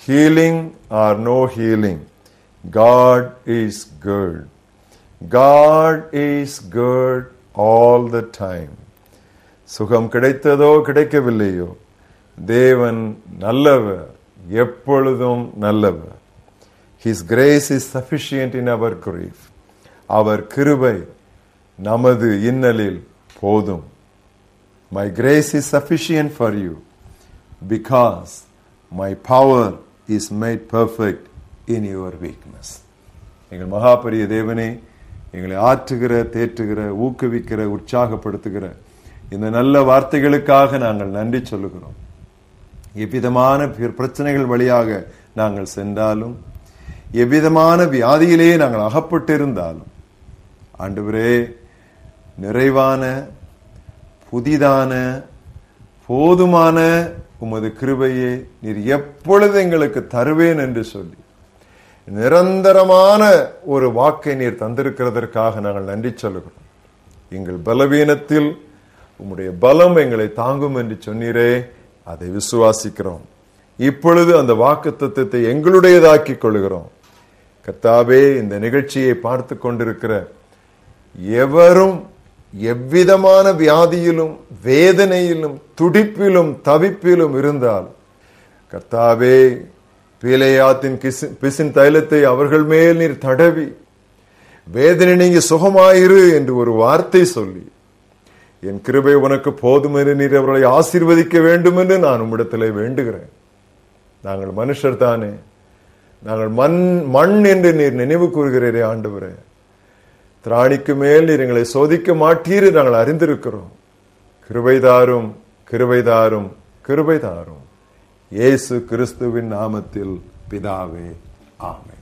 healing or no healing, God is good. God is good all the time. சுகம் கிடைத்ததோ கிடைக்கவில்லையோ தேவன் நல்லவர் எப்பொழுதும் நல்லவர் his grace is sufficient in அவர் grief அவர் கிருபை நமது இன்னலில் போதும் my grace is sufficient for you because my power is made perfect in your weakness எங்கள் மகாபரிய தேவனே எங்களை ஆற்றுகிற தேற்றுகிற ஊக்குவிக்கிற உற்சாகப்படுத்துகிற இந்த நல்ல வார்த்தைகளுக்காக நாங்கள் நன்றி சொல்லுகிறோம் எவ்விதமான பிற- பிரச்சனைகள் வழியாக நாங்கள் சென்றாலும் எவ்விதமான வியாதியிலே நாங்கள் அகப்பட்டிருந்தாலும் ஆண்டவரே நிறைவான புதிதான போதுமான உமது கிருபையை நீர் எப்பொழுது எங்களுக்கு தருவேன் என்று சொல்லி நிரந்தரமான ஒரு வாக்கை நீர் தந்திருக்கிறதற்காக நாங்கள் நன்றி சொல்லுகிறோம் எங்கள் பலவீனத்தில் உம்முடைய பலம் எங்களை தாங்கும் என்று சொன்னீரே அதை விசுவாசிக்கிறோம் இப்பொழுது அந்த வாக்கு தத்துவத்தை எங்களுடையதாக்கிக் கொள்கிறோம் கர்த்தாவே இந்த நிகழ்ச்சியை பார்த்து கொண்டிருக்கிற எவரும் எவ்விதமான வியாதியிலும் வேதனையிலும் துடிப்பிலும் தவிப்பிலும் இருந்தால் கர்த்தாவே பீலையாத்தின் கிசு- பிசின் தைலத்தை அவர்கள் மேல் நீர் தடவி வேதனை நீங்க சுகமாயிரு என்று ஒரு வார்த்தை சொல்லி என் கிருபை உனக்கு போதும் என்று நீர் அவர்களை ஆசீர்வதிக்க வேண்டும் என்று நான் உம்மிடத்திலே வேண்டுகிறேன் நாங்கள் மனுஷர் தானே நாங்கள் மண் மண் என்று நீர் நினைவு கூறுகிறீரே ஆண்டவரே திராணிக்கு மேல் நீர் எங்களை சோதிக்க மாட்டீர் என்று நாங்கள் அறிந்திருக்கிறோம் கிருபைதாரும் கிருபைதாரும் கிருபைதாரும் இயேசு கிறிஸ்துவின் நாமத்தில் பிதாவே ஆமென்